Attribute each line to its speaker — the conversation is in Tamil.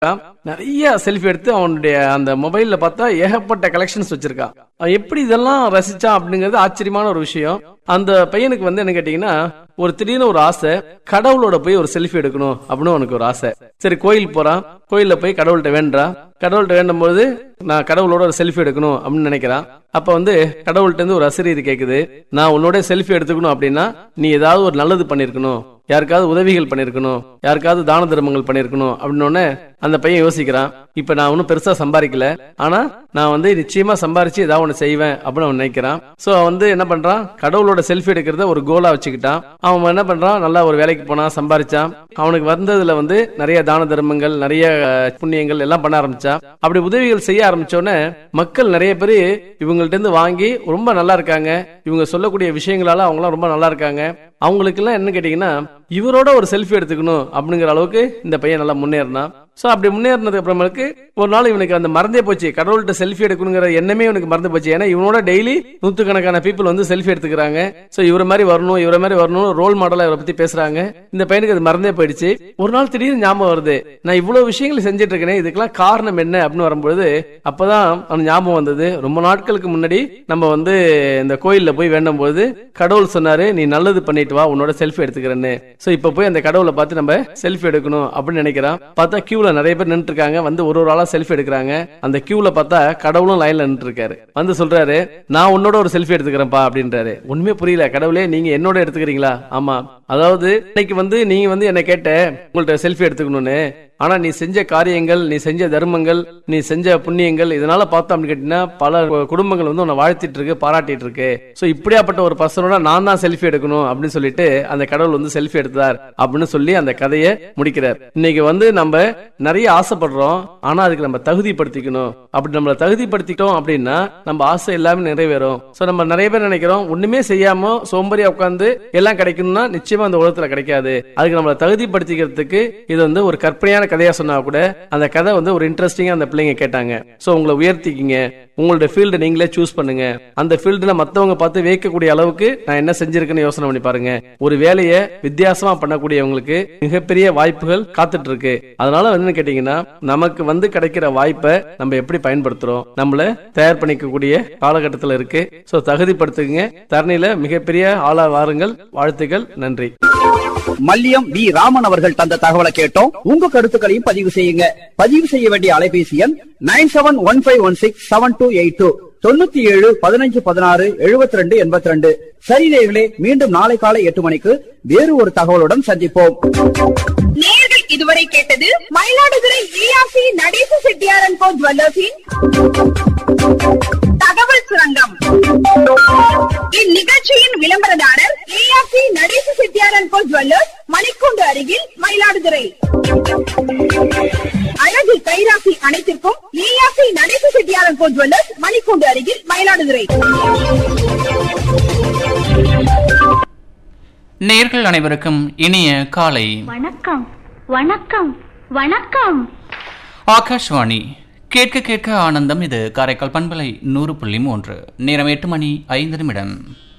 Speaker 1: நிறைய செல்ஃபி எடுத்து அவனுடைய அந்த மொபைல்ல பார்த்தா ஏகப்பட்ட கலெக்ஷன்ஸ் வச்சிருக்கான் அவன் எப்படி இதெல்லாம் ரசிச்சான் அப்படிங்கிறது ஆச்சரியமான ஒரு விஷயம் அந்த பையனுக்கு வந்து என்ன கேட்டீங்கன்னா ஒரு திடீர்னு ஒரு ஆசை கடவுளோட போய் ஒரு செல்ஃபி எடுக்கணும் அப்படின்னு அவனுக்கு ஒரு ஆசை சரி கோயில் போறான் கோயில்ல போய் கடவுள்கிட்ட வேண்டான் கடவுள்கிட்ட வேண்டும் போது நான் கடவுளோட ஒரு செல்ஃபி எடுக்கணும் அப்படின்னு நினைக்கிறான் அப்ப வந்து கடவுள்கிட்ட இருந்து ஒரு அசிரியர் கேக்குது நான் உன்னோட செல்ஃபி எடுத்துக்கணும் அப்படின்னா நீ ஏதாவது ஒரு நல்லது பண்ணிருக்கணும் யாருக்காவது உதவிகள் பண்ணிருக்கணும் யாருக்காவது தான தர்மங்கள் பண்ணிருக்கணும் அப்படின்னு உடனே அந்த பையன் யோசிக்கிறான் இப்ப நான் ஒன்னும் பெருசா சம்பாதிக்கல ஆனா நான் வந்து நிச்சயமா சம்பாரிச்சு ஏதாவது ஒண்ணு செய்வேன் அப்படின்னு அவன் நினைக்கிறான் சோ அவன் வந்து என்ன பண்றான் கடவுளோட செல்ஃபி எடுக்கிறத ஒரு கோலா வச்சுக்கிட்டான் அவன் என்ன பண்றான் நல்லா ஒரு வேலைக்கு போனான் சம்பாரிச்சான் அவனுக்கு வந்ததுல வந்து நிறைய தான தர்மங்கள் நிறைய அஹ், புண்ணியங்கள் எல்லாம் பண்ண ஆரம்பிச்சான் அப்படி உதவிகள் செய்ய ஆரம்பிச்ச உடனே மக்கள் நிறைய பேர் இவங்கள்ட்ட இருந்து வாங்கி ரொம்ப நல்லா இருக்காங்க இவங்க சொல்லக்கூடிய விஷயங்களால அவங்களாம் ரொம்ப நல்லா இருக்காங்க அவங்களுக்கு எல்லாம் என்ன கேட்டீங்கன்னா இவரோட ஒரு செல்ஃபி எடுத்துக்கணும் அப்படிங்கிற அளவுக்கு இந்த பையன் நல்லா முன்னேறினான் சோ அப்படி முன்னேறினதுக்கு அப்புறமேலுக்கு ஒரு நாள் இவனுக்கு அந்த மறந்தே போச்சு கடவுள்கிட்ட செல்ஃபி எடுக்கணுங்கிற எண்ணமே இவனுக்கு மறந்து போச்சு ஏன்னா இவனோட டெய்லி நூத்துக்கணக்கான பீப்புள் வந்து செல்ஃபி எடுத்துக்கிறாங்க சோ இவர மாதிரி வரணும் இவர மாதிரி வரணும் ரோல் மாடலா இவரை பத்தி பேசுறாங்க இந்த பையனுக்கு அது மறந்தே போயிடுச்சு ஒரு நாள் திடீர்னு ஞாபகம் வருது நான் இவ்வளவு விஷயங்களை செஞ்சுட்டு இருக்கேனே இதுக்கெல்லாம் காரணம் என்ன அப்படின்னு வரும்பொழுது அப்பதான் அவன் ஞாபகம் வந்தது ரொம்ப நாட்களுக்கு முன்னாடி நம்ம வந்து இந்த கோயில்ல போய் வேண்டும் போது கடவுள் சொன்னாரு நீ நல்லது பண்ணிட்டு வா உன்னோட செல்ஃபி எடுத்துக்கிறேன்னு சோ இப்ப போய் அந்த கடவுளை பார்த்து நம்ம செல்ஃபி எடுக்கணும் அப்படின்னு நினைக்கிறான் பார்த்தா கியூல நிறைய பேர் நின்று இருக்காங்க வந்து ஒரு ஒரு ஆளா செல்ஃபி எடுக்கிறாங்க அந்த கியூல பார்த்தா கடவுளும் லைன்ல நின்று இருக்காரு வந்து சொல்றாரு நான் உன்னோட ஒரு செல்ஃபி எடுத்துக்கிறேன்ப்பா அப்படின்றாரு ஒண்ணுமே புரியல கடவுளே நீங்க என்னோட எடுத்துக்கிறீங்களா ஆமா அதாவது இன்னைக்கு வந்து நீங்க வந்து என்ன கேட்ட உங்கள்ட்ட செல்ஃபி எடுத்துக்கணும்னு ஆனா நீ செஞ்ச காரியங்கள் நீ செஞ்ச தர்மங்கள் நீ செஞ்ச புண்ணியங்கள் இதனால பார்த்தோம் அப்படின்னு கேட்டீங்கன்னா பல கு- குடும்பங்கள் வந்து உன்னை வாழ்த்திட்டு இருக்கு பாராட்டிட்டு இருக்கு சோ இப்படியாப்பட்ட ஒரு பர்சனோட நான் தான் செல்ஃபி எடுக்கணும் அப்படின்னு சொல்லிட்டு அந்த கடவுள் வந்து செல்ஃபி எடுத்தார் அப்படின்னு சொல்லி அந்த கதையை முடிக்கிறார் இன்னைக்கு வந்து நம்ம நிறைய ஆசைப்படுறோம் ஆனா அதுக்கு நம்ம தகுதிப்படுத்திக்கணும் அப்படி நம்மள தகுதிப்படுத்திட்டோம் அப்படின்னா நம்ம ஆசை எல்லாமே நிறைவேறும் சோ நம்ம நிறைய பேர் நினைக்கிறோம் ஒண்ணுமே செய்யாம சோம்பேறியா உட்கார்ந்து எல்லாம் கிடைக்கணும்னா நிச்சயமா அந்த உலகத்துல கிடைக்காது அதுக்கு நம்மள தகுதிப்படுத்திக்கிறதுக்கு இது வந்து ஒரு கற்பனையான கதையா சொன்னா கூட அந்த கதை வந்து ஒரு இன்ட்ரெஸ்டிங்கா அந்த பிள்ளைங்க கேட்டாங்க சோ உங்களை உயர்த்திக்கிங்க உங்களோட ஃபீல்டு நீங்களே சூஸ் பண்ணுங்க அந்த ஃபீல்டுல மத்தவங்க பார்த்து வியக்கக்கூடிய அளவுக்கு நான் என்ன செஞ்சிருக்கேன்னு யோசனை பண்ணி பாருங்க ஒரு வேலையை வித்தியாசமா பண்ணக்கூடியவங்களுக்கு மிகப்பெரிய வாய்ப்புகள் காத்துட்டு இருக்கு அதனால வந்து என்ன கேட்டீங்கன்னா நமக்கு வந்து கிடைக்கிற வாய்ப்பை நம்ம எப்படி பயன்படுத்துறோம் நம்மள தயார் பண்ணிக்கக்கூடிய காலகட்டத்துல இருக்கு சோ தகுதிப்படுத்துங்க தரணியில மிகப்பெரிய ஆளா வாருங்கள் வாழ்த்துக்கள் நன்றி
Speaker 2: மல்லியம் வி ராமன் அவர்கள் தந்த தகவலை கேட்டோம் உங்க கருத்துக்களையும் பதிவு செய்யுங்க பதிவு செய்ய வேண்டிய அலைபேசி எண் nine seven one five one six seven two eight two தொண்ணூத்தி ஏழு பதினஞ்சு பதினாறு எழுபத்தி ரெண்டு எண்பத்தி ரெண்டு சரி நேயர்களே மீண்டும் நாளை காலை எட்டு மணிக்கு வேறு ஒரு தகவலுடன் சந்திப்போம்
Speaker 3: நேர்கள் இதுவரை கேட்டது மயிலாடுதுறை ஜிஆர்சி நடேச செட்டியாரன் கோ ஜுவல்லர்ஸின் தகவல் சுரங்கம் இந்நிகழ்ச்சியின் விளம்பரதாரர் ஏஆர்சி நடேச செட்டியாரன் கோ ஜுவல்லர்ஸ் மணிக்கூண்டு அருகில் மயிலாடுதுறை அழகு கைராசி அனைத்திற்கும் ஏஆர்சி நடேச செட்டியாரன் கோ ஜுவல்லர்ஸ் மணிக்கூண்டு அருகில் மயிலாடுதுறை
Speaker 4: நேர்கள் அனைவருக்கும் இனிய காலை
Speaker 5: வணக்கம் வணக்கம் வணக்கம்
Speaker 4: ஆகாஷ்வாணி கேட்க கேட்க ஆனந்தம் இது காரைக்கால் பண்பலை நூறு புள்ளி மூன்று நேரம் எட்டு மணி ஐந்து நிமிடம்